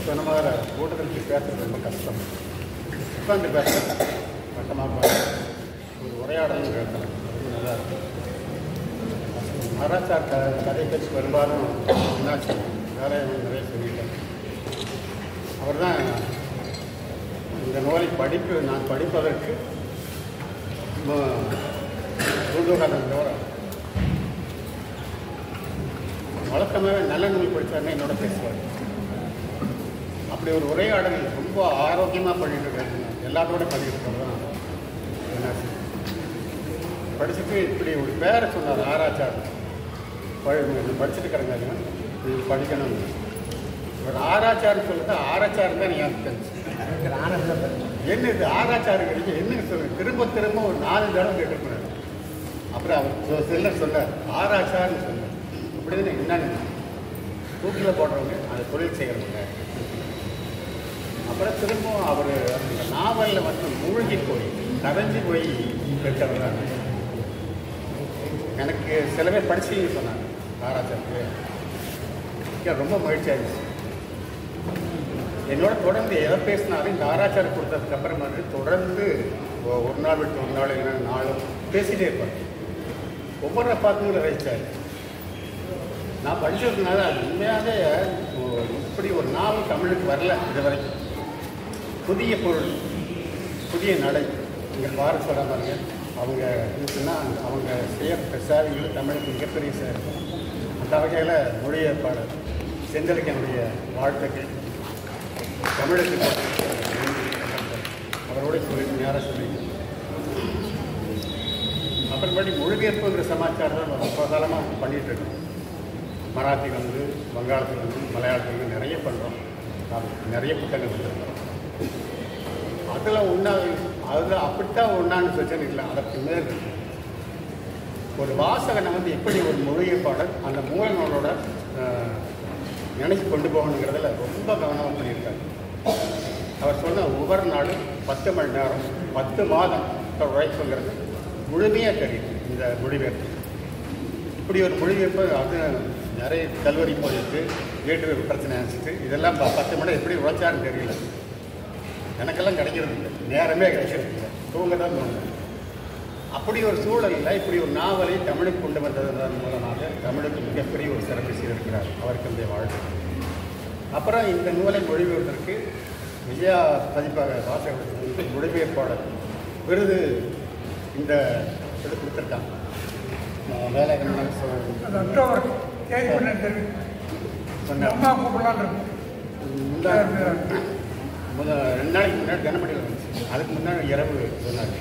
சொன்ன மாதிரி கூட்டத்தில் பேசுறது ரொம்ப கஷ்டம் உட்காந்து பேசுறது கஷ்டமாக உட்காந்து ஒரு உரையாடலும் கேட்கலாம் அது நல்லா இருக்கும் மகாராஜா க கதை பற்றி பெரும்பாலும் என்னாச்சு வேலை நிறைய சொல்லிட்டேன் அவர் தான் இந்த நூலை படிப்பு நான் படிப்பதற்கு தூண்டுகாரங்களோட வழக்கமாகவே நல்ல நூல் படித்தாருன்னு என்னோட பேசுவார் அப்படி ஒரு உரையாடல் ரொம்ப ஆரோக்கியமாக பண்ணிட்டு இருக்காரு எல்லாத்தோட பண்ணிட்டு இருக்கிறது தான் என்னாச்சு படிச்சுட்டு இப்படி ஒரு பேரை சொன்னார் ஆராய்ச்சார் படிச்சுட்டு இருக்கிறாங்க இது படிக்கணும் இவர் ஆராய்ச்சார்னு சொல்லிட்டு ஆராய்ச்சார் தான் எனக்கு தெரிஞ்சு என்ன இது ஆராய்ச்சாருங்கிறது என்ன சொல்லு திரும்ப திரும்ப ஒரு நாலு தடவை கேட்டுருக்கிறார் அப்புறம் அவர் சிலர் சொன்னார் ஆராய்ச்சார்னு சொன்னார் அப்படின்னு என்னன்னு தூக்கில் போடுறவங்க அந்த தொழில் செய்கிறவங்க அப்புறம் திரும்பவும் அவர் அந்த நாவலில் வந்து மூழ்கி போய் கரைஞ்சி போய் இருக்கிறதா எனக்கு சில பேர் படிச்சு சொன்னாங்க ஆராய்ச்சாருக்கு எனக்கு ரொம்ப மகிழ்ச்சி ஆயிடுச்சு என்னோட தொடர்ந்து எதை பேசினாலும் இந்த ஆராய்ச்சார் கொடுத்ததுக்கு அப்புறம் வந்து தொடர்ந்து ஒ- ஒரு நாள் விட்டு ஒரு நாள் இல்லைன்னா நாளும் பேசிட்டே இருப்பார் ஒவ்வொரு பார்த்து ரசித்தார் நான் படிச்சதுனால அது உண்மையாகவே ஒ- இப்படி ஒரு நாவல் தமிழுக்கு வரல இது வரைக்கும் புதிய பொருள் புதிய நடை இங்கே பாரு சொல்ல பாருங்க அவங்க இருக்குன்னா அவங்க செய்யற சேவைகள் தமிழுக்கு மிகப்பெரிய சேவை அந்த வகையில் மொழியேற்பாளர் செந்தலுக்கனுடைய வாழ்த்துக்கள் தமிழுக்கு அவரோட சொல்லி நேராக சொல்லி அப்புறமேடி மொழிபெயர்ப்புங்கிற சமாச்சாரம் தான் ரொம்ப காலமாக பண்ணிட்டு இருக்கோம் மராத்திலேருந்து வங்காளத்துலேருந்து மலையாளத்துலேருந்து நிறைய பண்ணுறோம் நிறைய புத்தகங்கள் வந்திருக்கிறோம் அதில் ஒன்றா அதில் அப்படித்தான் ஒன்றான்னு பிரச்சனை இல்லை அதற்கு மேல் இருக்கு. ஒரு வாசகனை வந்து எப்படி ஒரு மொழியைப்பாடல் அந்த மூல நூலோட அஹ், நினைச்சு கொண்டு போகணுங்கிறதுல ரொம்ப கவனமாக பண்ணியிருக்காரு அவர் சொன்ன ஒவ்வொரு நாளும் பத்து மணி நேரம் பத்து மாதம் உழைப்புங்கிறது முழுமையாக தெரியும் இந்த மொழிபெயர்ப்பு இப்படி ஒரு மொழிபெயர்ப்பு அது நிறைய கல்லூரி போயிட்டு வீட்டு பிரச்சனை நினச்சிட்டு இதெல்லாம் ப- பத்து மணி எப்படி உழைச்சாருன்னு தெரியல எனக்கெல்லாம் கிடைக்கிறது இல்லை நேரமே கிடைக்கிறது இல்லை தூங்க தான் தோணுது அப்படி ஒரு சூழலில் இப்படி ஒரு நாவலை தமிழுக்கு கொண்டு வந்ததன் மூலமாக தமிழுக்கு மிகப்பெரிய ஒரு சிறப்பு செய்திருக்கிறார் அவருக்கு இந்த வாழ்க்கை அப்புறம் இந்த நூலை மொழிபெயர்ப்பதற்கு விஜயா பதிப்பாக வாசகர்களுக்கு வந்து மொழிபெயர்ப்பாளர் விருது இந்த இது கொடுத்துருக்காங்க நான் வேலை என்ன அது சொல்~ அக்டோபர் தேதி பண்ண தெரியும் சொன்னார் அம்மா கூப்பிடலான்னு இருக்கும் முந்தா முத ரெண்டு நாளைக்கு முன்னாடி கனமடியில் வந்துச்சு அதுக்கு முன்னாடி இரவு சொன்னார்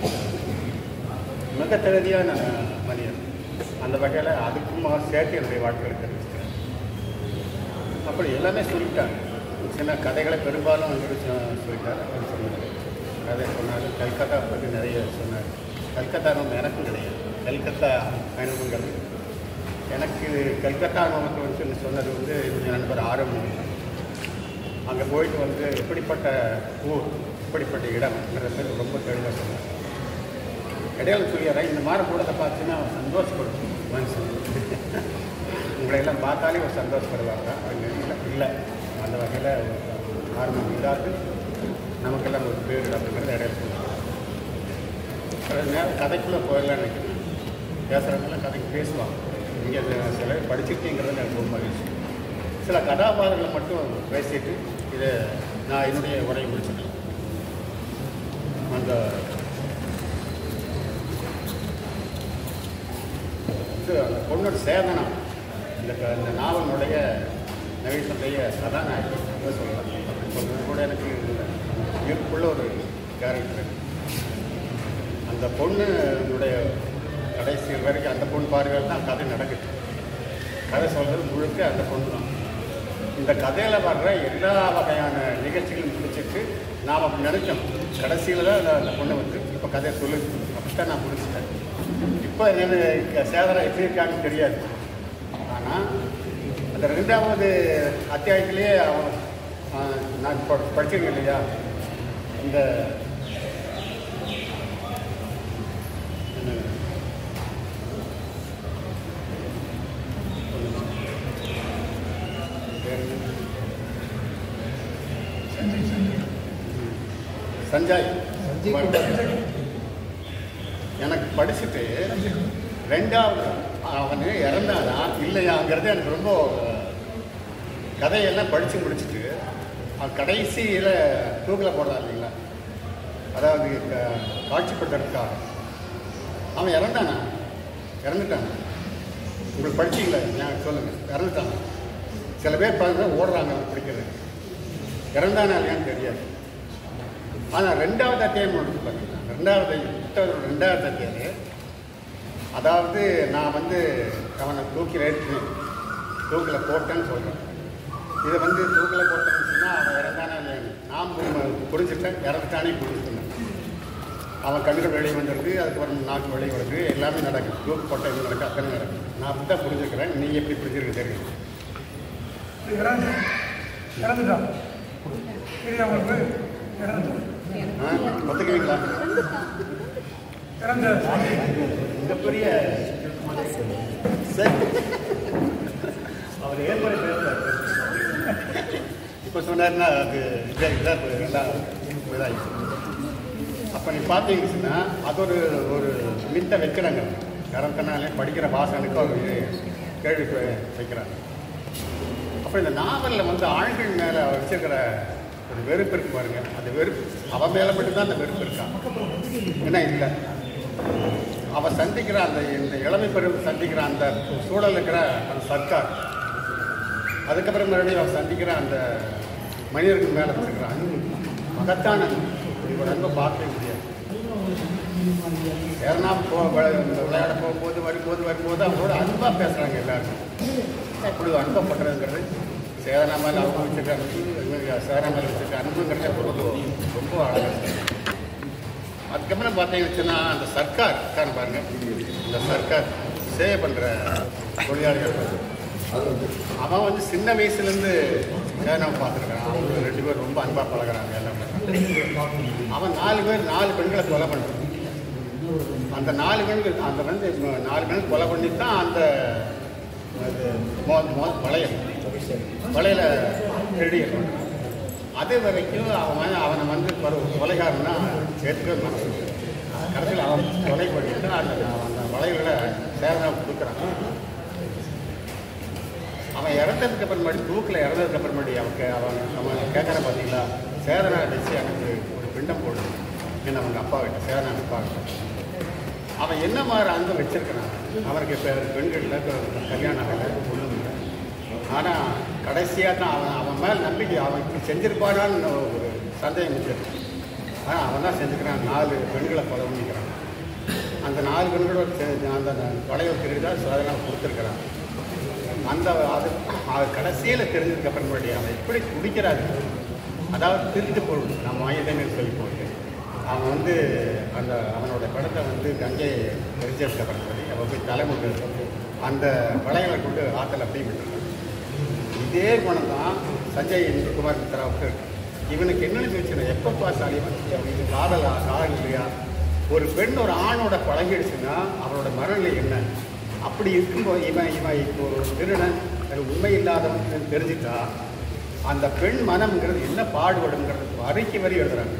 மிக தகுதியான மனிதன் அந்த வகையில் அதுக்கும் அவர் சேர்த்து என்னுடைய வாழ்க்கையில் தெரிவிச்சிட்டேன் அப்படி எல்லாமே சொல்லிட்டார் சின்ன கதைகளை பெரும்பாலும் வந்து சொ- சொல்லிட்டார் அவர் சொன்னார் கதை சொன்னார் கல்கத்தா பற்றி நிறைய சொன்னார் கல்கத்தா அனுபவம் எனக்கும் கிடையாது கல்கத்தா அனுபவங்கிறது எனக்கு கல்கத்தா அனுபவத்தை வந்து சொன்னது வந்து என்னுடைய நண்பர் ஆரம்பம் அங்கே போயிட்டு வந்து எப்படிப்பட்ட ஊர் இப்படிப்பட்ட இடம்ங்கிறத பற்றி ரொம்ப தெளிவாக சொன்னார் இடையில சொல்லிடுறேன் இந்த மாதிரி கூடத்தை பார்த்துன்னா அவன் சந்தோஷப்படும் மனுஷன் உங்களை எல்லாம் பார்த்தாலே ஒரு சந்தோஷப்படுவாங்க அவங்க இல்லை இல்லை அந்த வகையில் ஆரம்பம் இல்லாது நமக்கெல்லாம் ஒரு பேர் அப்படிங்கிறத இடையில சொல்லுவாங்க சில நேரம் கதைக்குள்ளே போயிடலாம்னு நினைக்கிறேன் பேசுகிறவங்களாம் கதைக்கு பேசுவாங்க இங்கே சில பேர் படிச்சிருக்கீங்கிறது எனக்கு ரொம்ப மகிழ்ச்சி சில கதாபாத்திரங்களை மட்டும் பேசிட்டு இதை நான் என்னுடைய உரையை முடிச்சுக்கலாம் அந்த இது அந்த பொண்ணோட சேதனம் இந்த க- இந்த நாவலுடைய நவீனத்துடைய கதாநாயகி என்ன சொல்லலாம் அப்படி சொல்கிறது கூட எனக்கு ஈர்ப்புள்ள ஒரு கேரக்டர் அந்த பொண்ணுடைய கடைசி வரைக்கும் அந்த பொண்ணு பார்வையில் தான் கதை நடக்குது கதை சொல்கிறது முழுக்க அந்த பொண்ணு தான் இந்த கதையில் வர்ற எல்லா வகையான நிகழ்ச்சிகளும் முடிச்சிட்டு நாம் அப்படி நினைச்சோம் கடைசியில் தான் அந்த- அந்த பொண்ணு வந்து இப்போ கதையை சொல்லுது அப்படித்தான் நான் முடிச்சிட்டேன் இப்போ என்ன சேதனை எப்படி இருக்கான்னு தெரியாது ஆனால் அந்த ரெண்டாவது அத்தியாயத்திலேயே அவன் ஆ, நான் இப்போ படிச்சிருக்கேன் இல்லையா இந்த என்ன? பேர் என்ன? சஞ்சய் சஞ்சய் சஞ்சய் சஞ்சய் குமார். எனக்கு படிச்சுட்டு ரெண்டாவது அவன் இறந்தானா இல்லையாங்கிறது எனக்கு ரொம்ப அஹ், கதையெல்லாம் படித்து முடிச்சுட்டு அவன் கடைசியில் தூக்கில் போடுறான் இல்லைங்களா அதாவது க- காட்சிப்படுத்துறதுக்காக அவன் இறந்தானா இறந்துட்டானா உங்களுக்கு படிச்சீங்களா நான் சொல்லுங்கள் இறந்துட்டானா சில பேர் பார்த்து ஓடுறாங்க அவன் பிடிக்கிறது இறந்தானா இல்லையான்னு தெரியாது ஆனால் ரெண்டாவது அத்தியாயம் முடிச்சு பார்த்தீங்கன்னா ரெண்டாவது புத்தகம் ரெண்டாவது அத்தியாயம் அதாவது நான் வந்து அவனை தூக்கில் ஏற்றினேன் தூக்கில் போட்டேன்னு சொல்கிறேன் இதை வந்து தூக்கில் போட்டேன்னு சொன்னால் அவன் இறந்தானா இல்லையான்னு நான் பு- புரிஞ்சுட்டேன் இறந்துட்டானே புரிஞ்சுட்டேன் அவன் கண்கள் வெளியே வந்திருக்கு அதுக்கப்புறம் நாக்கு வெளியே வருது எல்லாமே நடக்குது தூக்கு போட்ட இது நடக்கு அத்தனை நடக்குது நான் அப்படி தான் புரிஞ்சுக்கிறேன் நீங்கள் எப்படி புரிஞ்சிருக்கு தெரியும் இறந்து இறந்துட்டான் தெரியுதா உங்களுக்கு இறந்துட்டான் ஆ ஒத்துக்குவீங்களா இறந்த மிகப்பெரிய சரி. அவர் ஏற்பட பேசுறாரு இப்போ சொன்னார்னா அது இதாக இதாக ரெண்டாவது இதாகிடுச்சு அப்போ நீ பார்த்தீங்கன்னா அது ஒரு ஒரு மித்த வைக்கிறாங்க கரத்தனாலே படிக்கிற வாசனுக்கு ஒரு இது கேள்வி வை- வைக்கிறாங்க அப்போ இந்த நாவலில் வந்து ஆண்கள் மேலே வச்சிருக்கிற ஒரு வெறுப்பு இருக்கு பாருங்க அந்த வெறுப்பு அவன் மேலே மட்டும்தான் அந்த வெறுப்பு இருக்கான் என்ன இல்லை அவன் சந்திக்கிற அந்த இந்த இளமை பருவம் சந்திக்கிற அந்த சூழல் இருக்கிற அந்த சர்க்கார் அதுக்கப்புறம் மறுபடியும் அவன் சந்திக்கிற அந்த மனிதர்கள் மேலே வச்சுக்கிற அன்பு மகத்தான அன்பு. இவரோட அன்பை பார்க்கவே முடியாது யாருன்னா போ விளை- இந்த விளையாட போகும்போது வரும்போது வரும்போது அவங்களோட அன்பாக பேசுகிறாங்க எல்லாரும் அப்படி ஒரு அன்பை பண்ணுறதுங்கிறது சேதனா மேலே அவங்க வச்சுருக்க அன்பு சேதனா மேலே வச்சுருக்க அன்புங்கிறத ரொம்ப ரொம்ப அழகாக அதுக்கப்புறம் பார்த்தீங்கன்னா அந்த சர்க்கார் இருக்கான்னு பாருங்க இந்த சர்க்கார் சேவை பண்ணுற தொழிலாளிகள் அவன் வந்து சின்ன வயசுலேருந்து சேதனாவை பார்த்துருக்கான் அவங்க ரெண்டு பேரும் ரொம்ப அன்பாக பழகுறாங்க எல்லாம் பண்றாங்க. அவன் நாலு பேர் நாலு பெண்களை கொலை பண்ணுறான் அந்த நாலு பெண்கள் அந்த வந்து ம- நாலு பெண்கள் கொலை பண்ணி தான் அந்த அது மோ மோ வளையல் வளையல திருடி பண்ணுறான் அது வரைக்கும் அவன் அவனை வந்து ஒரு கொலைகாரனா சேர்த்துக்க மனசு இல்லை. கடைசியில் அவன் கொலை பண்ணிட்டு அந்த அந்த வளையல்களை சேரனா கொடுக்குறான் அவன் இறந்ததுக்கு அப்புறமாடி தூக்கில் இறந்ததுக்கு அப்புறமாடி அவனுக்கு அவன் அவன் கேட்குறான் பார்த்தீங்களா சேதனா வச்சு எனக்கு ஒரு பிண்டம் போடு என்ன அவங்க அப்பா கிட்ட சேதனா அப்பா கிட்ட அவன் என்ன மாதிரி அன்பு வச்சிருக்கிறான் அவனுக்கு இப்போ பெண்களில் கல்யாணம் ஆகலை ஒன்றும் இல்லை ஆனால் கடைசியாக தான் அவன் அவன் மேல் நம்பிக்கை அவன் இப்படி செஞ்சிருப்பானான்னு ஒரு சந்தேகம் வச்சிருக்கு ஆனால் அவன் தான் செஞ்சுக்கிறான் நாலு பெண்களை கொலை பண்ணிக்கிறான் அந்த நாலு பெண்களோட செ- அந்த கொலையை திருடி தான் அதெல்லாம் கொடுத்துருக்கிறான் அந்த அது அது கடைசியில் தெரிஞ்சதுக்கு அப்புறமேடி அவன் எப்படி குடிக்கிறாரு அதாவது திருட்டு பொருள் நம்ம வாங்கிட்டேன்னு சொல்லி போட்டு அவன் வந்து அந்த அவனோட படத்தை வந்து கங்கை தெரிஞ்சதுக்கு அப்புறமேடி அவன் போய் தலைமுறை அந்த வளையலை கொண்டு ஆற்றுல அப்படியே விட்டுருக்கான் இதே குணம் தான் சஞ்சய் குமார் மித்ராவுக்கு இருக்கு. இவனுக்கு என்னென்னு வச்சுன்னா எப்போ பார்த்தாலும் இது காதலா காதல் இல்லையா ஒரு பெண் ஒரு ஆணோட பழகிடுச்சுன்னா அவனோட மனநிலை என்ன அப்படி இருக்கும்போது இவன் இவன் இப்போ ஒரு திருடன் அது உண்மை இல்லாதவன் தெரிஞ்சுட்டா அந்த பெண் மனம்ங்கிறது என்ன பாடுபடுங்கிறது வரைக்கு வரி எழுதுறாங்க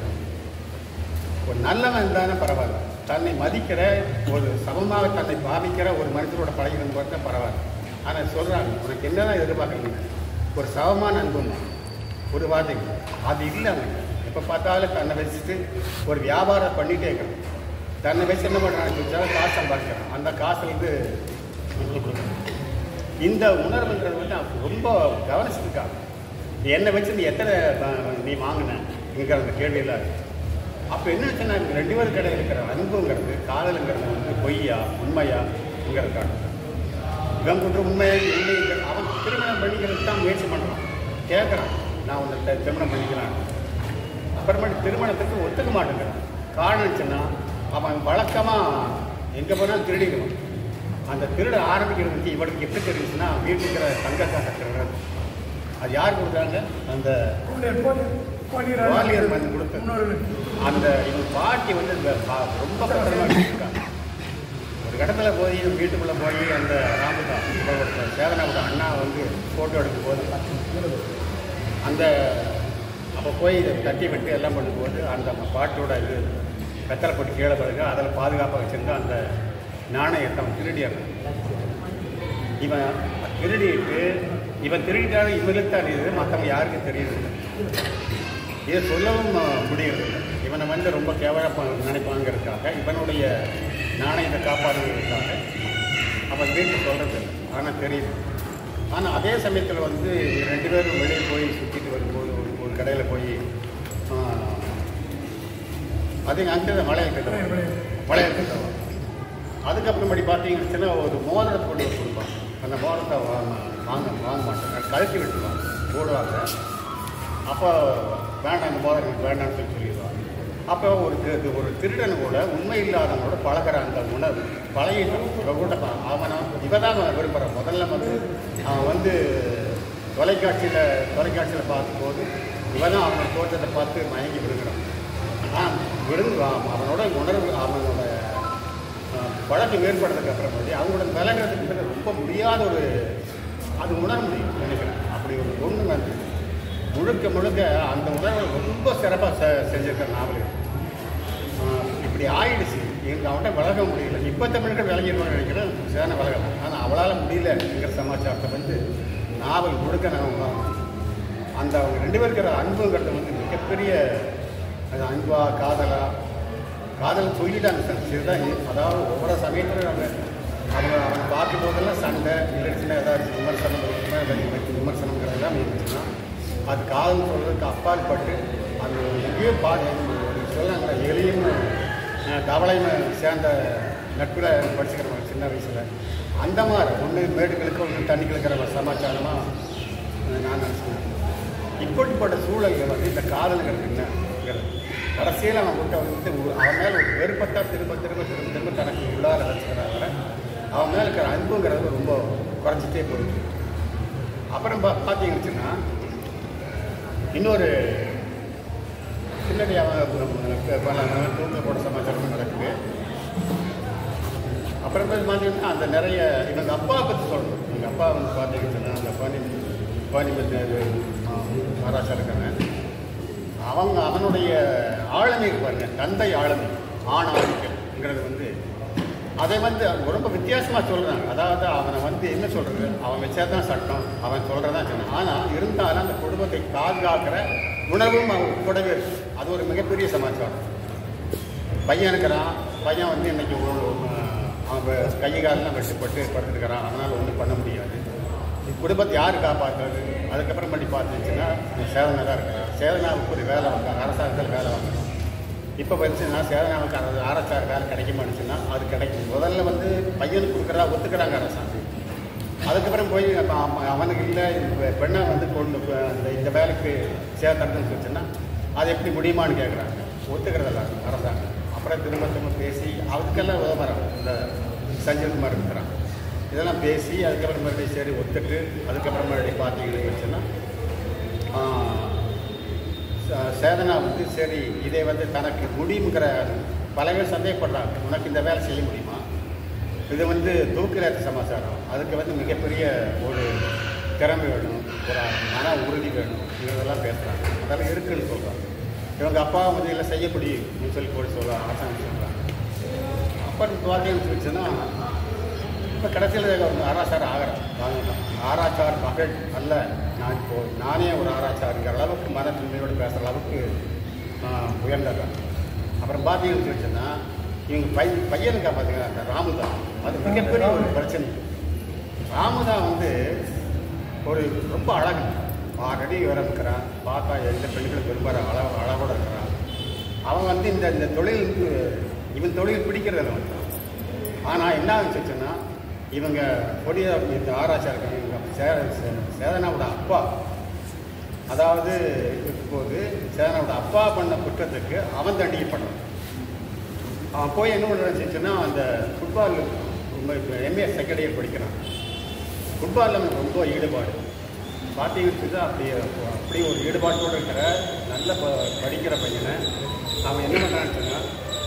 ஒரு நல்லவன் தானே பரவாயில்ல தன்னை மதிக்கிற ஒரு சமமாக தன்னை பாவிக்கிற ஒரு மனுஷனோட பழகினது பார்த்தா பரவாயில்ல ஆனால் சொல்கிறாங்க உனக்கு என்னதான் எதிர்பார்க்குறீங்க ஒரு சமமான அன்புமா ஒரு வார்த்தைங்க அது இல்லை அவனுக்கு எப்போ பார்த்தாலும் தன்னை வச்சுட்டு ஒரு வியாபாரம் பண்ணிகிட்டே இருக்கிறான் தன்னை வச்சு என்ன பண்ணுறான்னு சொல்லி காசு சம்பாதிக்கிறான் அந்த காசுலேருந்து கொடுக்குறான் இந்த உணர்வுங்கிறது வந்து அவன் ரொம்ப கவனிச்சிருக்காங்க என்னை வச்சு நீ எத்தனை ப- நீ வாங்கினங்கிற அந்த கேள்வியெல்லாம் இருக்கு அப்போ என்ன ஆச்சுன்னா இவங்க ரெண்டு பேரும் கிடையாது இருக்கிற அன்புங்கிறது காதலுங்கிறது வந்து பொய்யா உண்மையாங்கிறது காட்டுது இவன் கொண்டு உண்மையை உண்மை அவன் திருமணம் பண்ணிக்கிறதுக்கு தான் முயற்சி பண்ணுறான் கேட்குறான் நான் உன்னை தி- திருமணம் பண்ணிக்கிறேன் அப்புறமேட்டு திருமணத்துக்கு ஒத்துக்க மாட்டேங்கிறான் காரணம் சொன்னா அவன் வழக்கமாக எங்கே போனாலும் திருடிடுவான் அந்த திருட ஆரம்பிக்கிறதுக்கு இவனுக்கு எப்படி தெரிஞ்சுச்சுன்னா வீட்டுக்கு இருக்கிற தங்கக்காக திருடுறது அது யார் கொடுத்தாங்க அந்த கோலியர் கோலியர் கோலியர் குவாலியர் மண் கொடுத்தது இன்னொரு அந்த இவங்க பாட்டி வந்து இந்த பா- ரொம்ப பத்திரமா வச்சுருக்காங்க ஒரு இடத்துல போய் வீட்டுக்குள்ளே போய் அந்த ராமுதா சேதனாவோட அண்ணா வந்து ஃபோட்டோ எடுக்கும் போது அந்த அப்போ போய் இதை தட்டி விட்டு எல்லாம் பண்ணும்போது அந்த பாட்டோட இது வெத்தலை போட்டு கீழே பிறகு அதில் பாதுகாப்பாக வச்சுருந்தா அந்த நாணயத்தை அவன் திருடியாங்க இவன் திருடிட்டு இவன் திருடிட்டாலும் இவனுக்கு தெரியுது மற்றவங்க யாருக்கும் தெரியுது இதை சொல்லவும் அஹ், முடியறதில்லை இவனை வந்து ரொம்ப கேவலமாக நினைப்பாங்கிறதுக்காக இவனுடைய நாணயத்தை காப்பாற்றுவதற்காக அவன் வீட்டில் சொல்கிறது இல்லை ஆனால் தெரியுது ஆனால் அதே சமயத்தில் வந்து ரெண்டு பேரும் வெளியே போய் சுற்றிட்டு வரும்போது ஒரு ஒரு கடையில் போய் ஆஹ், அது அங்கே தான் வளையல் கட்டுவாங்க வளையல் கட்டுவாங்க அதுக்கப்புறமேடி பார்த்தீங்கன்னு சொன்னா ஒரு மோதிரத்தை கொண்டு வந்து கொடுப்பாங்க அந்த மோதிரத்தை வாங்க வாங்க வாங்க மாட்டாங்க கழட்டி விட்டுருவாங்க போடுவாங்க அப்போ வேண்டாம் இந்த மோதிரம் எனக்கு வேண்டாம்னு சொல்லி சொல்லிடுவாங்க அப்போ ஒரு தி- ஒரு திருடன் கூட உண்மை இல்லாதவங்களோட பழகிற அந்த உணர்வு பழகிட்டான் இவ கூட ப- அவனை இவ தான் அவன் விரும்புகிறான் முதல்ல வந்து அவன் வந்து தொலைக்காட்சியில் தொலைக்காட்சியில் பார்க்கும்போது இவன் தான் அவனோட தோற்றத்தை பார்த்து மயங்கி விடுகிறான் ஆனால் விழுந்து அவனோட உணர்வு அவனோட ஆஹ், பழக்கம் ஏற்படுறதுக்கு அப்புறமேட்டு அவங்களோட விலகிறதுக்கு ரொம்ப முடியாத ஒரு அது உணர முடியும் நினைக்கிறேன் அப்படி ஒரு பொண்ணு வந்து முழுக்க முழுக்க அந்த உணர்வை ரொம்ப சிறப்பாக செ செஞ்சிருக்கிற நாவல் இது. ஆஹ், இப்படி ஆயிடுச்சு எங்க அவன்கிட்ட விலக முடியல இப்போ தமிழ்கள் விலகிடணும்னு நினைக்கிறேன் சேன விலகலாம் ஆனால் அவளால் முடியலங்கிற சமாச்சாரத்தை வந்து நாவல் முழுக்க நான் உணரணும். அந்த அவங்க ரெண்டு பேருக்கு இருக்கிற அன்புங்கிறது வந்து மிகப்பெரிய அது அன்பா காதலா காதல் சொல்லிட்டாங்க சார் சரிதான் இது. அதாவது ஒவ்வொரு சமயத்திலும் நம்ம அவங்க அவன் பார்க்கும் போதெல்லாம் சண்டை இல்லைச்சுன்னா ஏதாச்சும் விமர்சனம் இருக்குன்னா ஏதாச்சும் விமர்சனங்கிறதெல்லாம் இருந்துச்சுன்னா அது காதல் சொல்றதுக்கு அப்பால் பட்டு அது எங்கேயோ பா ஒரு சொல்லாங்க எலியும் அஹ், தவளையும் சேர்ந்த நட்பில் படிச்சுக்கிறவங்க சின்ன வயசில் அந்த மாதிரி ஒன்று மேடுகளுக்கு ஒன்று தண்ணிகளுக்கிற ஒரு சமாச்சாரமாக நான் நினச்சிக்கிறேன் இப்படிப்பட்ட சூழல்கள் வந்து இந்த காதல்கள் என்னங்கிறது கடைசியில் அவன் விட்டு வந்து ஒரு- அவன் மேலே ஒரு வெறுப்பத்தா திரும்ப திரும்ப திரும்ப திரும்ப தனக்கு உள்ளார வச்சுக்கிறாங்க அவன் மேலே இருக்கிற அன்புங்கிறது ரொம்ப குறைச்சிட்டே போகுது அப்புறம் பா பார்த்தீங்கன்னு வச்சுன்னா இன்னொரு பின்னாடி அவன் பல தூங்க போட சமாச்சாரம் நடக்குது அப்புறம் போய் பார்த்தீங்கன்னா அந்த நிறைய இவங்க அப்பா பற்றி சொல்லணும் எங்கள் அப்பா வந்து பார்த்தீங்கன்னு சொன்னா அந்த பானி பானிபத்தி மகாராஷ்டிரா இருக்காங்க அவங்க அவனுடைய ஆளுமை பாருங்க தந்தை ஆளுமை ஆணாதிக்கங்கிறது வந்து அதை வந்து அவங்க ரொம்ப வித்தியாசமாக சொல்கிறாங்க அதாவது அவனை வந்து என்ன சொல்கிறது அவன் வச்சா தான் சட்டம் அவன் சொல்கிறதான் சொன்னான் ஆனால் இருந்தாலும் அந்த குடும்பத்தை பாதுகாக்கிற உணவும் அவன் கூடவே இருக்கு அது ஒரு மிகப்பெரிய சமாச்சாரம் பையன் இருக்கிறான் பையன் வந்து இன்னைக்கு ஒரு- அவன் வ- கை காலெல்லாம் வெட்டுப்பட்டு படுத்துருக்கிறான் அதனால் ஒன்றும் பண்ண முடியாது குடும்பத்தை யார் காப்பாற்றுறது அதுக்கப்புறம் பண்ணி பார்த்துச்சுன்னா சேதனா தான் இருக்கிறான் சேதனாவுக்கு ஒரு வேலை வாங்க அரசாங்கத்தில் வேலை வாங்கணும் இப்போ வந்துச்சுன்னா சேதனாவுக்கு அது ஆர்எஸ்ஆர் வேலை கிடைக்க மாட்டுச்சுன்னா அது கிடைக்கும் முதல்ல வந்து பையனுக்கு கொடுக்குறதா ஒத்துக்கிறாங்க அரசாங்கம் அதுக்கப்புறம் போய் அப்ப அவ- அவனுக்கு இல்லை இந்த பெண்ணை வந்து கொண்டு போ- அந்த இந்த வேலைக்கு சேர்த்துறதுன்னு சொல்லிச்சுன்னா அது எப்படி முடியுமான்னு கேட்குறாங்க ஒத்துக்கிறதில்ல அரசாங்கம் அப்புறம் திரும்ப திரும்ப பேசி அதுக்கெல்லாம் உதவுறாங்க இந்த சஞ்சீவ்குமார் இருக்கிறான் இதெல்லாம் பேசி அதுக்கப்புறம் மறுபடியும் சரி ஒத்துட்டு அதுக்கப்புறம் மறுபடியும் பார்த்தீங்கன்னு வச்சுன்னா ச- சேதனா வந்து சரி இதை வந்து தனக்கு முடியுங்கிற பல பேர் சந்தேகப்படுறாங்க உனக்கு இந்த வேலை செய்ய முடியுமா இது வந்து தூக்கிலேத்த சமாச்சாரம் அதுக்கு வந்து மிகப்பெரிய ஒரு திறமை வேணும் ஒரு மன உறுதி வேணும் இதெல்லாம் பேசுகிறாங்க அதெல்லாம் இருக்குன்னு சொல்கிறாங்க இவங்க அப்பா வந்து எல்லாம் செய்ய முடியும்னு சொல்லி போட்டு சொல்ல அரசாங்கம் சொல்கிறாங்க அப்புறம் பார்த்தீங்கன்னு வச்சுன்னா இப்போ கடைசியில் ஒரு ஆராய்ச்சார் ஆகிறேன் வாங்கணும் ஆராய்ச்சார் மகள் அல்ல நான் இப்போ நானே ஒரு ஆராய்ச்சாருங்கிற அளவுக்கு மன தூய்மையோடு பேசுகிற அளவுக்கு ஆஹ், உயர்ந்துடுறேன் அப்புறம் பார்த்தீங்கன்னு வச்சுன்னா இவங்க பை பையனுக்கா பார்த்தீங்கன்னா அந்த ராமுதா அது மிகப்பெரிய ஒரு பிரச்சனை ராமுதா வந்து ஒரு ரொம்ப அழகு ஆல்ரெடி இருக்கிறான் பார்த்தா எந்த பெண்களும் விரும்புகிற அளவு அளவோட இருக்கிறான் அவன் வந்து இந்த இந்த தொழிலுக்கு இவன் தொழில் பிடிக்கிறதில்ல வந்து ஆனால் என்ன ஆச்சுன்னா இவங்க கொடிய இந்த ஆராய்ச்சியாக இருக்காங்க இவங்க சே சே- சேதனாவோட அப்பா அதாவது இப்போது சேதனாவோட அப்பா பண்ண குற்றத்துக்கு அவன் தண்டிக்கப்படணும் அவன் போய் என்ன பண்ணுறான்னு அந்த ஃபுட்பால் எம்ஏ செகண்ட் இயர் படிக்கிறான் ஃபுட்பாலில் அவனுக்கு ரொம்ப ஈடுபாடு பார்த்தீங்கன்னு அப்படி அப்படி ஒரு ஈடுபாட்டோடு இருக்கிற நல்ல ப படிக்கிற பையனை அவன் என்ன பண்ணுறான்னு சொன்னால்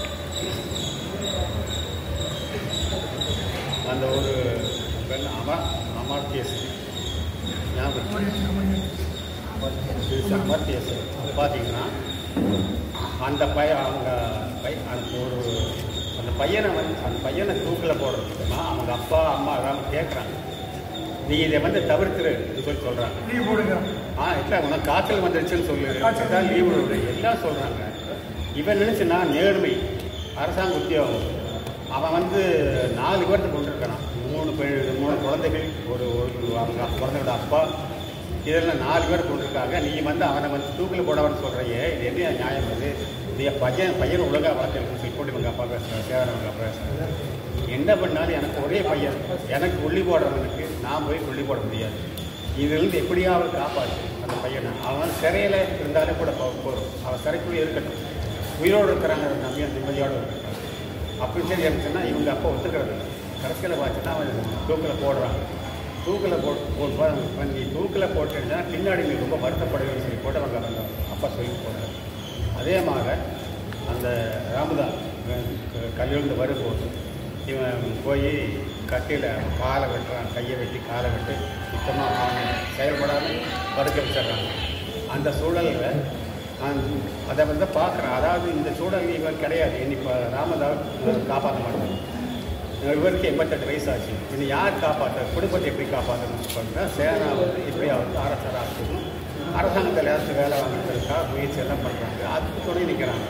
அந்த ஒரு பெண் அம அமார்த்தியஸ் ஞாபகம் இருக்கு. இது அமர்த்தியேஸ்வரர் பார்த்தீங்கன்னா அந்த பையன் அவங்க பை அந்த ஒரு அந்த பையனை வந்து அந்த பையனை தூக்கில் போடுறதுக்குமா அவங்க அப்பா அம்மா எல்லாம் கேட்குறாங்க நீ இதை வந்து தவிர்த்துரு சொல்லி சொல்கிறாங்க லீவ் போடுங்க ஆ இல்லை உனக்கு காய்ச்சல் வந்துருச்சுன்னு சொல்லு காய்ச்சல். அதான் லீவு விடு எல்லாம் சொல்கிறாங்க இவன் நினச்சினா நேர்மை அரசாங்க உத்தியோகம் அவன் வந்து நாலு பேர்த்த கொண்டிருக்கிறான் மூணு பெண் மூணு குழந்தைகள் ஒரு ஒரு அவங்க அப்பா- குழந்தையோட அப்பா இதெல்லாம் நாலு பேர் கொண்டிருக்காங்க நீ வந்து அவனை வந்து தூக்கில் போடவன்னு சொல்கிறையே இது என்ன நியாயம் இது நீ பையன் பையன் ஒழுங்காக வளர்த்துருக்குன்னு சொல்லி போட்டு இவங்க அப்பா பேசுகிறேன் சேவரவங்க அப்பா பேசுகிறேன் என்ன பண்ணாலும் எனக்கு ஒரே பையன் எனக்கு கொல்லி போடுறவனுக்கு நான் போய் கொல்லி போட முடியாது இதிலிருந்து எப்படியாவது காப்பாற்று அந்த பையனை அவன் சிறையில் இருந்தாலே கூட போ- போதும் அவன் சிறைக்குள்ளே இருக்கட்டும் உயிரோடு இருக்கிறாங்க நம்பி அந்த நிம்மதியோடு இருக்கட்டும் அப்படி சரி இருந்துச்சுன்னா இவங்க அப்பா ஒத்துக்கிறது இல்லை கடைசியில் பார்த்துன்னா அவன் தூக்கில் போடுறாங்க தூக்கில் போ போட்டு நீ தூக்கில் போட்டுருந்தா பின்னாடி நீ ரொம்ப வருத்தப்படுவேன்னு சொல்லி போட்டு அவங்க அவங்க அப்பா சொல்லி போடுறாரு அதே மாதிரி அந்த ராமதான் கல்லிருந்து வரும்போது இவன் போய் கட்டியில் காலை வெட்டுறான் கையை வெட்டி காலை வெட்டி சுத்தமாக அவன் செயல்படாமல் படுக்க வச்சிடுறாங்க அந்த சூழலில் நான் அதை வந்து பார்க்குறேன் அதாவது இந்த சூழல் இவன் கிடையாது இனி இப்போ ராமதாஸ் காப்பாற்ற மாட்டாங்க இவருக்கு எண்பத்தெட்டு வயசு ஆச்சு இனி யார் காப்பாற்ற குடும்பத்தை எப்படி காப்பாற்றணும்னு சொன்னால் சேனா வந்து எப்படியாவது அரசர் ஆக்கணும் அரசாங்கத்தில் ஏதாச்சும் வேலை வாங்குறதுக்காக முயற்சி எல்லாம் பண்ணுறாங்க அதுக்கு துணை நிற்கிறாங்க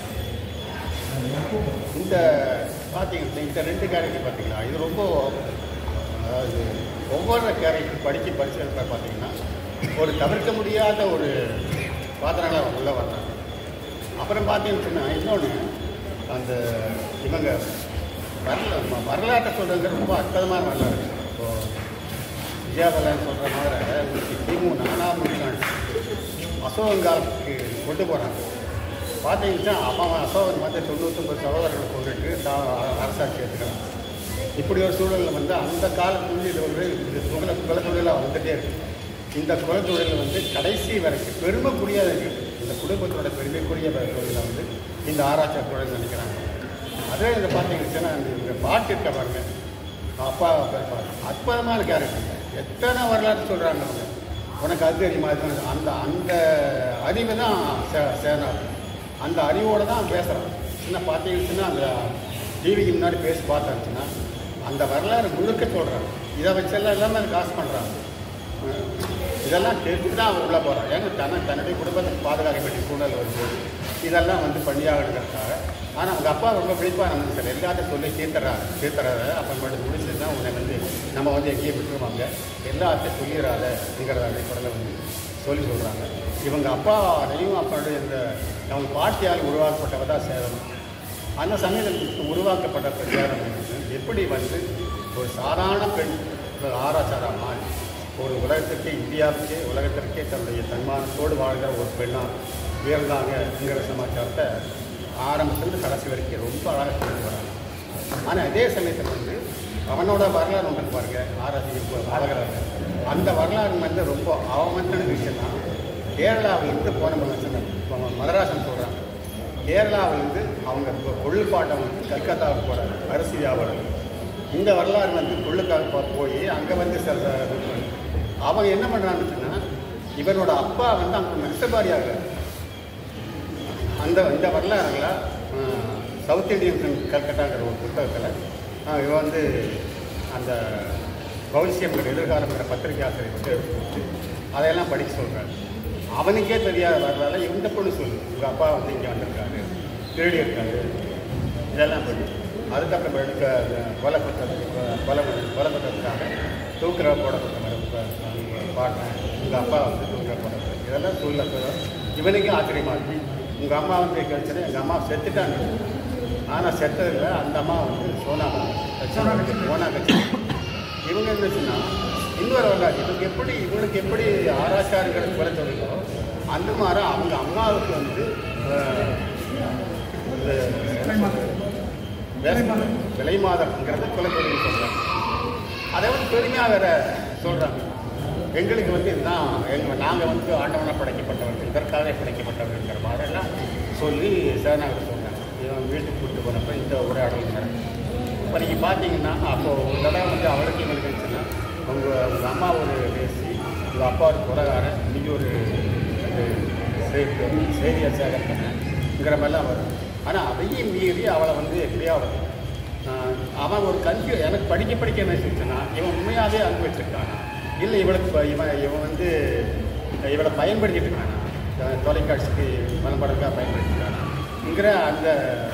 இந்த பார்த்தீங்கன்னா இந்த ரெண்டு கேரக்டர் பார்த்தீங்களா இது ரொம்ப அதாவது ஒவ்வொரு கேரக்டர் படித்து படிச்சிருக்கிற பார்த்தீங்கன்னா ஒரு தவிர்க்க முடியாத ஒரு பாத்திரங்களை உள்ளே வர்றாங்க அப்புறம் பார்த்தீங்கன்னு சொன்னால் இன்னொன்று அந்த இவங்க வரல ம- வரலாற்றை சொல்கிறது ரொம்ப அற்புதமான வரலாறு இப்போது விஜயாபலன் சொல்கிற மாதிரி உங்களுக்கு கிமு நாலாம் நூற்றாண்டு அசோகங்காலுக்கு கொண்டு போகிறாங்க பார்த்தீங்கன்னா அவன் அசோகன் வந்து தொண்ணூத்தொம்பது சகோதரர்களை கொண்டுட்டு தான் அரசாட்சி எடுத்துக்கிறான் இப்படி ஒரு சூழலில் வந்து அந்த காலத்துல இது ஒரு இது குல குலத்தொழிலாக வந்துட்டே இருக்கு இந்த குலத்தொழில் வந்து கடைசி வரைக்கும் பெருமைக்குரிய இந்த குடும்பத்தோட பெருமைக்குரிய தொழிலை வந்து இந்த ஆராய்ச்சி தொழில் நினைக்கிறாங்க அதே இதை பார்த்தீங்கன்னா இந்த இந்த பாட்டு இருக்க பாருங்க அப்பா பாரு அற்புதமான கேரக்டர் எத்தனை வரலாறு சொல்கிறாங்க அவங்க உனக்கு அது தெரியுமா இது தெரியுமா? அந்த அந்த அறிவு தான் சே சேனா அந்த அறிவோடு தான் பேசுகிறான் சின்ன பார்த்தீங்கன்னா அந்த டிவிக்கு முன்னாடி பேசி பார்த்தாச்சுன்னா அந்த வரலாறு முழுக்க சொல்கிறாங்க இதை வச்செல்லாம் எல்லாமே காசு பண்ணுறாங்க இதெல்லாம் தெரிஞ்சு தான் அவன் உள்ளே போகிறான் ஏன்னா தன்னை தன்னுடைய குடும்பத்தை பாதுகாக்க வேண்டிய சூழல் வரும்போது இதெல்லாம் வந்து பண்ணியாகணுங்கிறதுக்காக ஆனால் அவங்க அப்பா ரொம்ப பிடிப்பாக நம்ம சார் எல்லாத்தையும் சொல்லி தீர்த்துறாரு தீர்த்துறாரு அப்போ மட்டும் முடிச்சு தான் உன்னை வந்து நம்ம வந்து எங்கேயே விட்டுருவாங்க எல்லாத்தையும் சொல்லிடாதங்கிறத அடிப்படையில் வந்து சொல்லி சொல்கிறாங்க இவங்க அப்பாவையும் அப்பாவுடைய இந்த அவங்க பாட்டியால் உருவாக்கப்பட்டவ தான் சேதம் அந்த சமயத்தில் உருவாக்கப்பட்ட சேதம் வந்து எப்படி வந்து ஒரு சாதாரண பெண் ஒரு ஆராய்ச்சாரா மாறி ஒரு உலகத்திற்கே இந்தியாவுக்கே உலகத்திற்கே தன்னுடைய தன்மானத்தோடு வாழ்கிற ஒரு பெண்ணாக உயர்ந்தாங்கங்கிற சமாச்சாரத்தை ஆரம்பத்துலேருந்து கடைசி வரைக்கும் ரொம்ப அழகாக சொல்லி வராங்க ஆனால் அதே சமயத்தில் வந்து அவனோட வரலாறு ஒன்று பாருங்க ஆராய்ச்சி இப்போ அழகிறாங்க அந்த வரலாறு வந்து ரொம்ப அவமத்தான விஷயம்னா கேரளாவிலிருந்து போன மனுஷன் மதராசன் சொல்கிறாங்க கேரளாவிலிருந்து அவங்க இப்போ கொள்ளுப்பாட்டம் வந்து கல்கத்தாவுக்கு போகிறாங்க அரிசி வியாபாரம் இந்த வரலாறு வந்து கொள்ளுக்காக போ- போய் அங்கே வந்து ச- ச- இது பண்ணி- அவங்க என்ன பண்ணுறாங்கன்னு சொன்னால் இவனோட அப்பா வந்து அங்கே மெக்சபாரியாக அந்த இந்த வரலாறுல அஹ், சவுத் இந்தியன் கல்கட்டாங்கிற ஒரு புத்தகத்தில் இவன் வந்து அந்த பௌசியம்ங்கிற எதிர்காலங்கிற பத்திரிகை ஆசிரியர் வந்து எடுத்து கொடுத்து அதையெல்லாம் படிக்க சொல்கிறாரு அவனுக்கே தெரியாத வரலாறு இந்த பொண்ணு சொல்லு உங்கள் அப்பா வந்து இங்கே வந்திருக்காரு திருடி இருக்காரு இதெல்லாம் பண்ணி அதுக்கப்புறம் எடுக்க அந்த கொலை குற்றத்துக்கு கொலை பண்ண- கொலை குற்றத்துக்காக தூக்கிற போடப்பட்ட மாதிரி பாட்டேன் உங்கள் அப்பா வந்து தூக்கிற போடப்பட்ட இதெல்லாம் சொல்ல இவனுக்கே ஆச்சரியமா இருக்கு உங்கள் அம்மா வந்து கிடைச்சது எங்கள் அம்மா செத்துட்டாங்க ஆனால் செத்ததில்லை அந்த அம்மா வந்து சோனா சோனா கட்சி சோனா கட்சி இவங்க இருந்துச்சுன்னா இன்னொரு வரலாறு இவங்க எப்படி இவங்களுக்கு எப்படி ஆராய்ச்சியாளர்கள் குறை சொல்லிக்கோ அந்த மாதிரி அவங்க அம்மாவுக்கு வந்து அஹ், இந்த வேலை மாதம் விலை மாதம்ங்கிறத கொலை தொழில் சொல்கிறாங்க அதை வந்து பெருமையாக வேற சொல்கிறாங்க எங்களுக்கு வந்து இதுதான் எங்கள் நாங்கள் வந்து ஆண்டவனாக படைக்கப்பட்டவர்கள் இதற்காக படைக்கப்பட்டவர்கள்ங்கிற மாதிரிலாம் சொல்லி சேனாவில் சொன்னாங்க இவன் வீட்டுக்கு கூப்பிட்டு போனப்போ இந்த உரையாடல் நடக்கும் இப்போ நீங்கள் பார்த்தீங்கன்னா அப்போது ஒரு தடவை வந்து அவளுக்கு எங்களுக்கு இருந்துச்சுன்னா உங்கள் உங்கள் அம்மா ஒரு பேசி உங்கள் அப்பா ஒரு குலகாரன் இன்னைக்கு ஒரு செய்தி செய்தியை சேகரிக்கிறேங்கிற மாதிரிலாம் வரும் ஆனால் அதையும் மீறி அவளை வந்து எப்படியாவது ஆஹ், அவன் ஒரு கன்ஃபியூ எனக்கு படிக்க படிக்க நினைச்சிருச்சுன்னா இவன் உண்மையாகவே அனுபவிச்சிருக்கானா இல்லை இவளுக்கு இப்ப இவன் இவன் வந்து இவளை பயன்படுத்திட்டு இருக்கானா அஹ், தொலைக்காட்சிக்கு மனப்படக்காக பயன்படுத்திருக்கானாங்கிற அந்த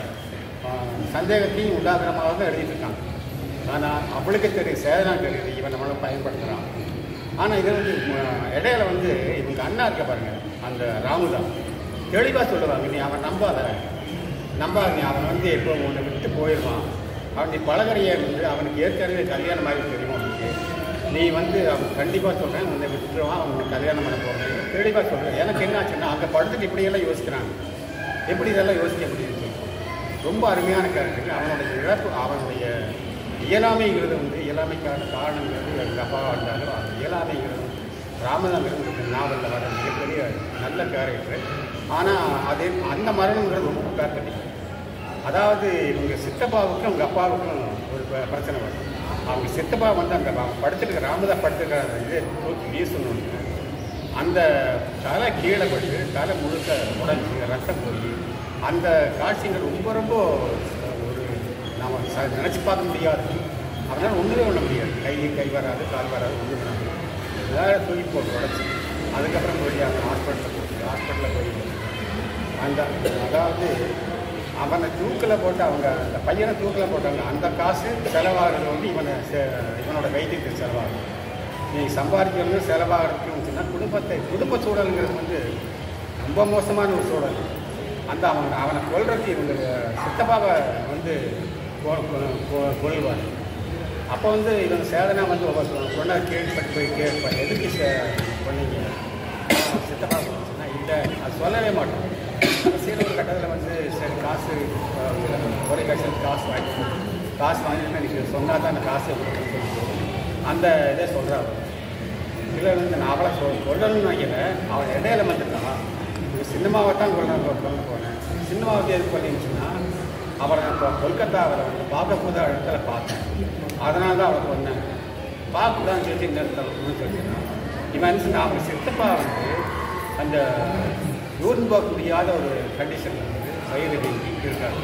ஆஹ், சந்தேகத்தையும் உண்டாகிற மாதிரி தான் எழுதிட்டு இருக்காங்க ஆனால் அவளுக்கு தெரியும் சேதனா தெரியுது இவன் நம்மளை பயன்படுத்துகிறான் ஆனால் இது வந்து ம- இடையில வந்து இவங்க அண்ணா இருக்க பாருங்க அந்த ராமுதா தெளிவாக சொல்லுவாங்க நீ அவன் நம்பாத நம்பாத நீ அவன் வந்து எப்போ உன்னை விட்டு போயிடுவான் அவன் நீ பழகறிய வந்து அவனுக்கு ஏற்கனவே கல்யாணம் மாதிரி தெரியும் அவனுக்கு நீ வந்து அவன் கண்டிப்பாக சொல்கிறேன் உன்னை விட்டுருவான் அவன் உன்னை கல்யாணம் பண்ண போகிறேன் தெளிவாக சொல்கிறேன் எனக்கு என்ன ஆச்சுன்னா அங்கே படுத்துட்டு இப்படியெல்லாம் யோசிக்கிறாங்க எப்படி இதெல்லாம் யோசிக்க முடியுது ரொம்ப அருமையான கேரக்டர் அவனுடைய இழப்பு அவனுடைய இயலாமைங்கிறது வந்து இயலாமைக்கான காரணங்கிறது எங்கள் அப்பாவாக இருந்தாலும் அந்த இயலாமைங்கிறது ராமதாங்கிறது நாவலில் வர மிகப்பெரிய நல்ல கேரக்டர் ஆனால் அது அந்த மரணங்கிறது ரொம்ப பேக்கட்டி அதாவது இவங்க சித்தப்பாவுக்கும் அவங்க அப்பாவுக்கும் ஒரு ப- பிரச்சனை வரும் அவங்க சித்தப்பா வந்து அந்த அவன் படுத்துட்டு ராமதா படுத்துக்கிற அந்த இது தூக்கி வீசணும்னு அந்த தலை கீழே பட்டு தலை முழுக்க உடஞ்சி ரத்தம் போய் அந்த காட்சிகள் ரொம்ப ரொம்ப ஒரு நாம் நினச்சி பார்க்க முடியாது அதனால் ஒன்றுமே பண்ண முடியாது கை கை வராது கால் வராது ஒன்றும் பண்ண முடியாது ஏதாவது தூக்கி போட்டு உடச்சி அதுக்கப்புறம் போய் அந்த ஹாஸ்பிட்டலில் போட்டு ஹாஸ்பிட்டலில் போய் அந்த அதாவது அவனை தூக்கில் போட்டு அவங்க அந்த பையனை தூக்கில் போட்டாங்க அந்த காசு செலவாகிறது வந்து இவனை செ- இவனோட வைத்தியத்துக்கு செலவாகும் நீ சம்பாதிக்கணும் செலவாகிறதுக்கு சொன்னால் குடும்பத்தை குடும்ப சூழலுங்கிறது வந்து ரொம்ப மோசமான ஒரு சூழல் அந்த அவன் அவனை கொல்றதுக்கு இவங்க சித்தப்பாவை வந்து கொ- கொ- கொ- கொல்லுவார் அப்போ வந்து இவன் சேதனா வந்து சொன்ன கேள்விப்பட்டு போய் கேட்பேன் எதுக்கு சே- பண்ணீங்க ஆ, சித்தப்பா சொன்னா இல்லை அது சொல்லவே மாட்டோம் சீன ஒரு கட்டத்தில் வந்து சரி காசு தொலைக்காட்சியில் காசு வாங்கி காசு வாங்கினா நீங்கள் சொன்னால் தான் அந்த காசு கொடுக்குறேன்னு சொல்லி அந்த இதை சொல்கிறான் இதில் வந்து நான் அவளை சொல் சொல்லணும்னு நினைக்கிறேன் அவள் இடையில வந்துட்டான் இது சினிமாவை தான் கொள்ள கொள்ள போனேன் சினிமாவை எது பண்ணிருந்துச்சுன்னா அவளை நான் இப்போ கொல்கத்தாவில் வந்து பார்க்க போத இடத்துல பார்த்தேன் அதனால தான் அவளை கொன்னேன் பார்க்கக்கூடாதுன்னு சொல்லி இந்த இடத்துல சொல்லிச்சுன்னா இவன் என்ன சொன்னா, அவங்க சித்தப்பா வந்து அந்த யூரின் போக முடியாத ஒரு கண்டிஷனில் வந்து வயிறு வீங்கி இருக்காரு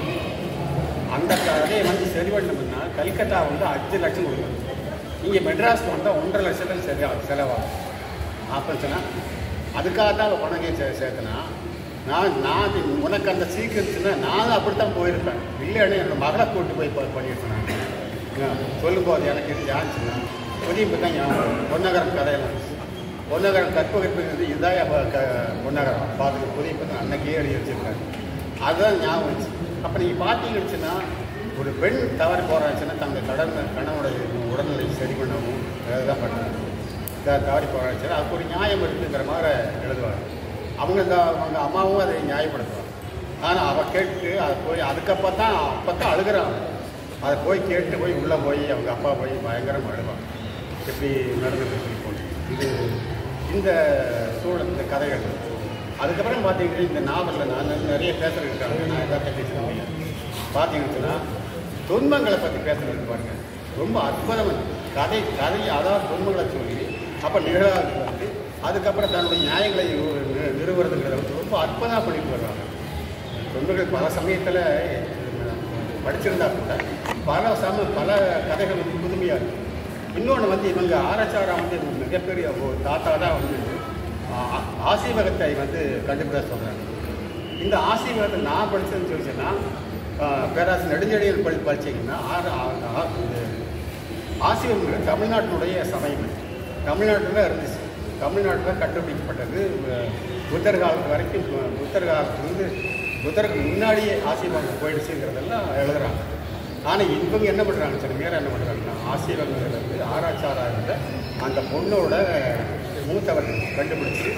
அந்த கதையை வந்து சரி பண்ணணும்னா கல்கத்தா வந்து அஞ்சு லட்சம் கொடுக்கணும் நீங்கள் மெட்ராஸ்க்கு வந்தால் ஒன்றரை லட்சத்தில் சரியாகும் செலவாகும் அப்படின்னு சொன்னால் அதுக்காக தான் அவள் பணம் சே சேர்த்தனா நான் நான் இது உனக்கு அந்த சீக்கிரத்துனா நானும் அப்படித்தான் போயிருப்பேன் இல்லைன்னு என்னோட மகளை கூட்டு போய் ப- பண்ணியிருப்பேன் நான் சொல்லும்போது எனக்கு இது யாருச்சுன்னா புதிய தான் ஞாபகம் பொன்னகரம் கதையெல்லாம் பொன்னகரம் கற்பகற்பது இதுதான் அவ க பொன்னகரம் பார்த்துட்டு புதிய தான் அன்னைக்கே எழுதி வச்சிருக்காரு அதுதான் ஞாபகம் வச்சு அப்போ நீங்கள் பார்த்தீங்கன்னு ஒரு பெண் தவறு போகிறாச்சுன்னா தங்க கடன் கணவனுடைய உடல்நிலை சரி பண்ணவும் அதுதான் பண்ணுறாங்க த- தவறி போகிறாச்சுன்னா அதுக்கு ஒரு நியாயம் இருக்குங்கிற மாதிரி எழுதுவாங்க அவங்க இந்த அவங்க அம்மாவும் அதை நியாயப்படுத்துவாங்க ஆனால் அவள் கேட்டு அதை போய் அதுக்கப்புறம் தான் அப்போ தான் அழுகிறான் அதை போய் கேட்டு போய் உள்ளே போய் அவங்க அப்பா போய் பயங்கரமாக அழுவாங்க எப்படி நடந்துட்டு சொல்லி போட்டு இது இந்த சூழல் இந்த கதைகள் அதுக்கப்புறம் பார்த்தீங்கன்னா இந்த நாவலில் நான் நிறைய பேசுறது இருக்காங்க நான் எதாவது பற்றி சொல்ல முடியாது பார்த்தீங்கன்னு சொன்னால் துன்பங்களை பற்றி பேசுறது பாருங்க ரொம்ப அற்புதம் கதை கதை அதாவது துன்பங்களை சொல்லி அப்போ நிகழாக வந்து அதுக்கப்புறம் தன்னுடைய நியாயங்களை நிறு- நிறு- நிறுவுறதுங்கிறத வந்து ரொம்ப அற்புதமாக பண்ணிட்டு வர்றாங்க தொண்டர்கள் பல சமயத்தில் படிச்சிருந்தா கூட பல சம பல கதைகள் வந்து புதுமையாக இருக்கு இன்னொன்று வந்து இவங்க ஆராய்ச்சாரா வந்து மிகப்பெரிய ஒரு தாத்தா தான் வந்து ஆ- ஆசீவகத்தை வந்து கண்டுபிடிக்க சொல்கிறாங்க இந்த ஆசீர்வாதத்தை நான் படித்தேன்னு சொல்லிச்சேன்னா பேராசிரியர் நெடுஞ்செழியன் படி படித்தீங்கன்னா ஆறு ஆ- ஆ- இந்த ஆசீர்வாதம் தமிழ்நாட்டினுடைய சமயம் தமிழ்நாட்டில் இருந்துச்சு தமிழ்நாட்டில் கண்டுபிடிக்கப்பட்டது அஹ், புத்தர் காலத்து வரைக்கும் பு- புத்தர் காலத்துலேருந்து புத்தருக்கு முன்னாடியே ஆசீர்வாதம் போயிடுச்சுங்கிறதெல்லாம் எழுதுறாங்க ஆனால் இவங்க என்ன பண்ணுறாங்க சில பேர் என்ன பண்ணுறாங்கன்னா ஆசீர்வாதங்கிறது வந்து ஆராய்ச்சியாளராக இருந்த அந்த பொண்ணோட மூத்தவர்கள் கண்டுபிடிச்சி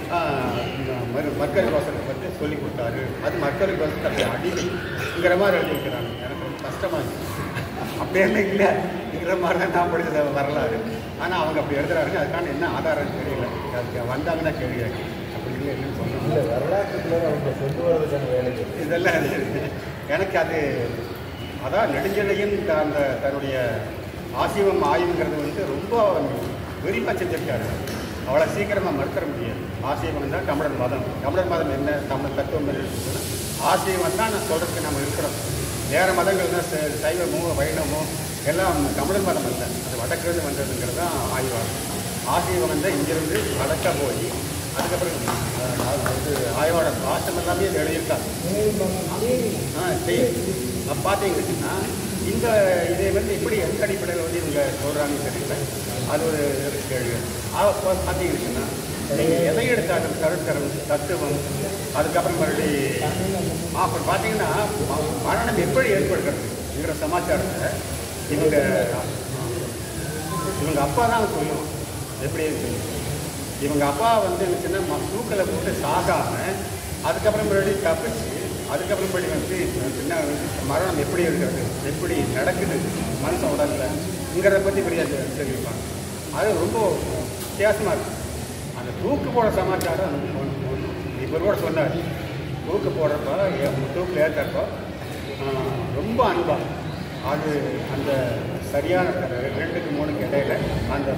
மக்கள் வாசனை பற்றி சொல்லி கொடுத்தாரு அது மக்கள் வாசனை அடிமைங்கிற மாதிரி எழுதி வைக்கிறாங்க எனக்கு ரொம்ப கஷ்டமாக இருந்துச்சு அப்படியெல்லாம் இல்லைங்கிற மாதிரி தான் நான் படிச்ச வரலாறு ஆனால் அவங்க அப்படி எழுதுறாருங்க அதுக்கான என்ன ஆதாரம் தெரியல அதுக்கு வந்தாங்கன்னா கேள்வி அப்படி இல்லை என்னன்னு இல்லை சொன்னாங்க வரலாற்றுக்குள்ள அவங்க கொண்டு வரதுக்கான வேலைகள் இதெல்லாம் இருக்கு. எனக்கு அது அதான் நெடுஞ்செழியன் த- அந்த தன்னுடைய ஆசிவம் ஆய்வுங்கிறது வந்து ரொம்ப விரிவாக செஞ்சிருக்காரு அவ்வளோ சீக்கிரமாக மறுத்தர முடியாது ஆசீவம் தான் தமிழர் மதம் தமிழர் மதம் என்ன தமிழ் தத்துவம் என்ன இருக்குன்னா, ஆசீவம் தான் நான் சொல்கிறதுக்கு நம்ம இருக்கிறோம் வேறு மதங்கள் தான் ச- சைவமோ வைணவமோ எல்லாம் தமிழர் மதம் அல்ல அது வடக்கிருந்து வந்ததுங்கிறது தான் ஆய்வாகும் ஆசீவம் வந்து இங்கிருந்து வடக்க போய் அதுக்கப்புறம் அஹ், அது ஆய்வோட பாசம் எல்லாமே இது எழுதியிருக்காங்க ஆ சரி அப்போ பார்த்தீங்கன்னா இந்த இதை வந்து எப்படி எந்த அடிப்படையில் வந்து இவங்க சொல்கிறாங்கன்னு தெரியல அது ஒரு கேள்வி அப்போ பார்த்தீங்கன்னா நீங்கள் எதை எடுத்தாலும் கருத்தரம் தத்துவம் அதுக்கப்புறம் மறுபடி அப்புறம் பார்த்தீங்கன்னா ம- மரணம் எப்படி ஏற்படுகிறது சமாச்சாரத்தை இவங்க இவங்க அப்பா தான் சொல்லுவோம் எப்படி இருக்கு இவங்க அப்பா வந்து இருந்துச்சுன்னா ம- தூக்கலை போட்டு சாகாம அதுக்கப்புறம் மறுபடியும் தப்பிச்சு அதுக்கப்புறம் மறுபடி வந்து என்ன மரணம் எப்படி இருக்கிறது எப்படி நடக்குது மனுஷன் உடம்புலங்கிறத பற்றி பெரிய தெரிவிப்பாங்க அது ரொம்ப வித்தியாசமாக இருக்கும் அந்த தூக்கு போட சமாச்சாரம் இவர் கூட சொன்னார் தூக்கு போடுறப்ப ஏ- தூக்கில் ஏற்றப்போ ரொம்ப அன்பா அது அந்த சரியான க- ரெண்டுக்கு மூணுக்கு இடையில அந்த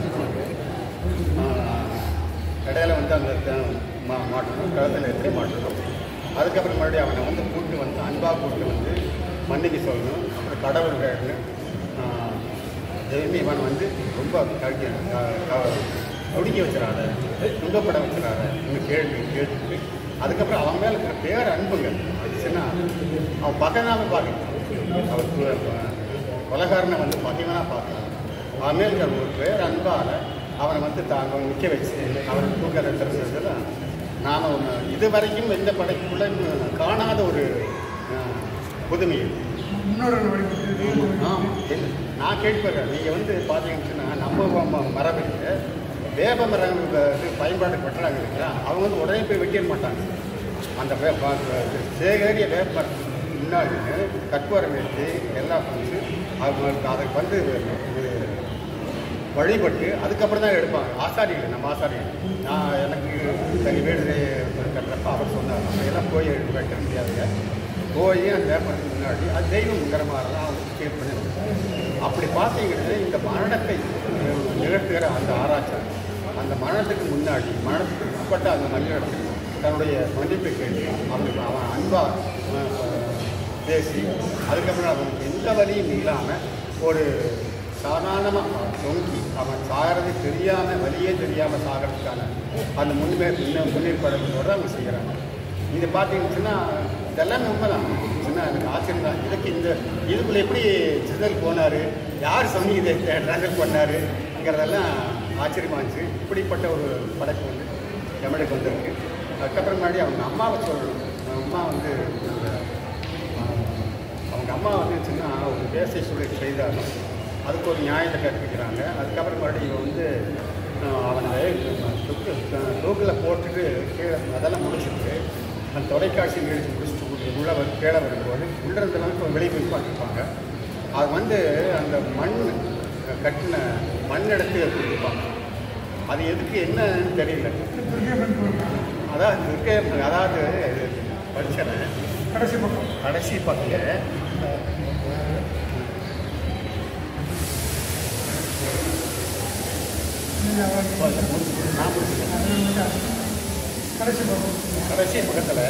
ஆஹ், இடையில வந்து அந்த த- மா- மாட்டணும் கழுத்தில் எடுத்து மாட்டணும் அதுக்கப்புறம் மறுபடியும் அவனை வந்து கூட்டு வந்து அன்பாக கூட்டு வந்து மன்னிக்க சொல்லணும் அப்புறம் கடவுள் வேணும் எதுவுமே இவன் வந்து ரொம்ப கழுகி ஒடுக்கி வச்சிடாத துன்பப்பட வச்சிடாத இன்னும் கேள்வி கேட்டுட்டு அதுக்கப்புறம் அவன் மேலே இருக்கிற பேர் அன்புங்க ஆச்சுன்னா அவன் பகைனாம பார்க்கணும் அவர் கு- கொலகாரனை வந்து பகைவனாக பார்க்கலாம் அவன் மேல் இருக்கிற ஒரு பேர் அன்பால் அவனை வந்து தாங்க நிற்க வச்சு அவனை தூக்க திறந்ததுல நாம் ஒன்று இது வரைக்கும் எந்த படைக்குள்ள காணாத ஒரு அஹ், புதுமை இது. முன்னோர்கள் வழிபட்டு ஆமாம் நான் கேட்பேன் நீங்கள் வந்து பார்த்தீங்கன்னா நம்ம ம- மரபுக்கு வேப்ப மரம் இது பயன்பாடு பட்டுறாங்க இல்லைங்களா அவங்க வந்து உடனே போய் வெட்டிட மாட்டாங்க அந்த வே ப- ப- சேகரிய வேப்ப மரத்துக்கு முன்னாடி கற்பூரம் வச்சு எல்லாம் பண்ணி அவங்க அதுக்கு வந்து இது வழிபட்டு அதுக்கப்புறம் தான் எடுப்பாங்க ஆசாரிகள் நம்ம ஆசாரிகள் நான் எனக்கு தனி வீடு கட்டுறப்ப அவர் சொன்னார் நம்ம எல்லாம் போய் வெட்ட முடியாதுங்க போய் அந்த வேப்பத்துக்கு முன்னாடி அது தெய்வங்கிற மாதிரி தான் அவங்க கேட் பண்ணி அப்படி பார்த்தீங்கன்னா இந்த மரணத்தை நிகழ்த்துகிற அந்த ஆராய்ச்சி அந்த மரணத்துக்கு முன்னாடி மரணத்துக்கு உட்பட்ட அந்த மனிதனுக்கு தன்னுடைய மன்னிப்பை கேட்டு அவனுக்கு அவன் அன்பா அஹ், பேசி அதுக்கப்புறம் அவனுக்கு எந்த வழியும் இல்லாமல் ஒரு சாதாரணமாக தொங்கி அவன் சாகிறது தெரியாமல் வழியே தெரியாமல் சாகிறதுக்கான அந்த முன்மே முன்ன முன்னேற்பாடுகளோடு அவங்க செய்கிறாங்க இது பார்த்தீங்கன்னா இதெல்லாம் உண்மைதான் சின்ன எனக்கு ஆச்சரியம் தான் இதுக்கு இந்த இதுக்குள்ள எப்படி சிதல் போனார் யார் சொல்லி இதை ட்ராவல் பண்ணாருங்கிறதெல்லாம் ஆச்சரியமா இருந்துச்சு இப்படிப்பட்ட ஒரு படைப்பு வந்து தமிழுக்கு வந்திருக்கு அதுக்கப்புறம் முன்னாடி அவங்க அம்மாவை சொல்லணும் அவங்க அம்மா வந்து அந்த, ஆஹ், அவங்க அம்மா வந்து சின்ன ஒரு தேசிய சூழல் செய்தாங்க அதுக்கு ஒரு நியாயத்தை கற்பிக்கிறாங்க அதுக்கப்புறம் மறுபடியும் இவன் வந்து ஆஹ், அவனை தூக்கு தூக்கில் போட்டுட்டு கீழே அதெல்லாம் முடிச்சுட்டு அந்த தொலைக்காட்சி நிகழ்ச்சி முடிச்சுட்டு உள்ள- உள்ள வந்து கீழே வரும்போது உள்ள இருந்தெல்லாம் இப்போ வெளியே போய் பார்த்துருப்பாங்க அது வந்து அந்த மண் கட்டின மண் எடுத்து கொடுப்பாங்க அது எதுக்கு என்னன்னு தெரியல துர்கையம்மன் கோவில் அதாவது துர்க்கை அதாவது படிச்சனை கடைசி பக்கம் கடைசி பக்கம் நீங்க அவன் நான் முடிச்சுட்டேன். கடைசி பக்கம் கடைசி பக்கத்தில்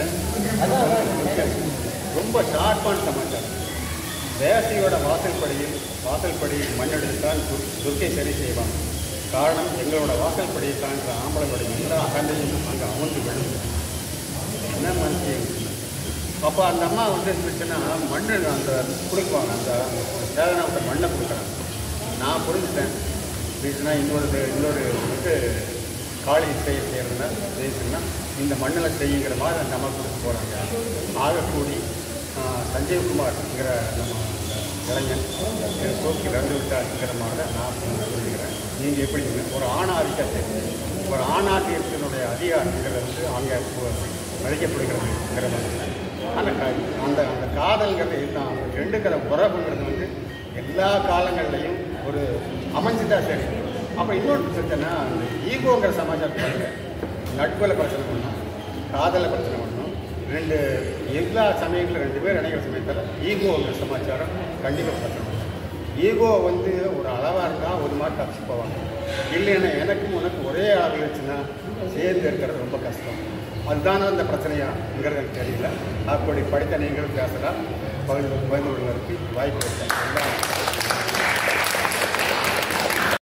ரொம்ப ஷார்ப்பான சமாச்சாரம் தேசியோட வாசல்படியில் வாசல்படியில் மண்ணெடுத்தான் துர் துர்க்கை சரி செய்வான் காரணம் எங்களோட வாசல்படியை காண்ற ஆம்பளங்களோட எல்லா அகந்தையும் அங்கே அமர்ந்து விழும் என்ன மனுஷி அப்போ அந்த அம்மா வந்து இருந்துச்சுன்னா மண் அந்த கொடுக்குவாங்க அந்த சேதனாவோட மண்ணை கொடுக்குறாங்க நான் புரிஞ்சுட்டேன் இருந்துச்சுன்னா இன்னொரு இன்னொரு வந்து காளி செய்ய செய்யறதுன்னா செய்யுதுன்னா இந்த மண்ணில் செய்யுங்கிற மாதிரி அந்த அம்மா கொடுத்து போகிறாங்க ஆக கூடி ஆஹ், சஞ்சய்குமார்ங்கிற நம்ம அந்த இளைஞன் என் தூக்கி இறந்து விட்டாருங்கிற மாதிரி தான் நான் சொல்லிக்கிறேன் நீங்கள் எப்படி ஒரு ஆணாதிக்கத்தை ஒரு ஆணாதிக்கத்தினுடைய அதிகாரங்கிறது வந்து அங்கே மதிக்கப்படுகிறதுங்கிற மாதிரி அந்த க- அந்த அந்த காதல்ங்கிறது இதுதான் ரெண்டுக்கிற உறவுங்கிறது வந்து எல்லா காலங்கள்லையும் ஒரு அமைஞ்சுட்டா சரி அப்போ இன்னொன்று பிரச்சனை அந்த ஈகோங்கிற சமாச்சாரத்தை பாருங்க நட்பில் பிரச்சனை பண்ணணும் காதலில் பிரச்சனை பண்ணணும் ரெண்டு எல்லா சமயங்களும் ரெண்டு பேர் இணைகிற சமயத்தில் ஈகோங்கிற சமாச்சாரம் கண்டிப்பாக பிரச்சனை பண்ணணும் ஈகோ வந்து ஒரு அளவாக இருந்தால் ஒரு மாதிரி தப்பிச்சு போவாங்க இல்லைன்னா எனக்கும் உனக்கு ஒரே அளவு இருந்துச்சுன்னா சேர்ந்து இருக்கிறது ரொம்ப கஷ்டம் அதுதானே அந்த பிரச்சனையாங்கிறது எனக்கு தெரியல அப்படி படித்த நீங்களும் பேசலாம் பகிர்ந்து பகிர்ந்து கொள்வதற்கு வாய்ப்பு இருக்கேன்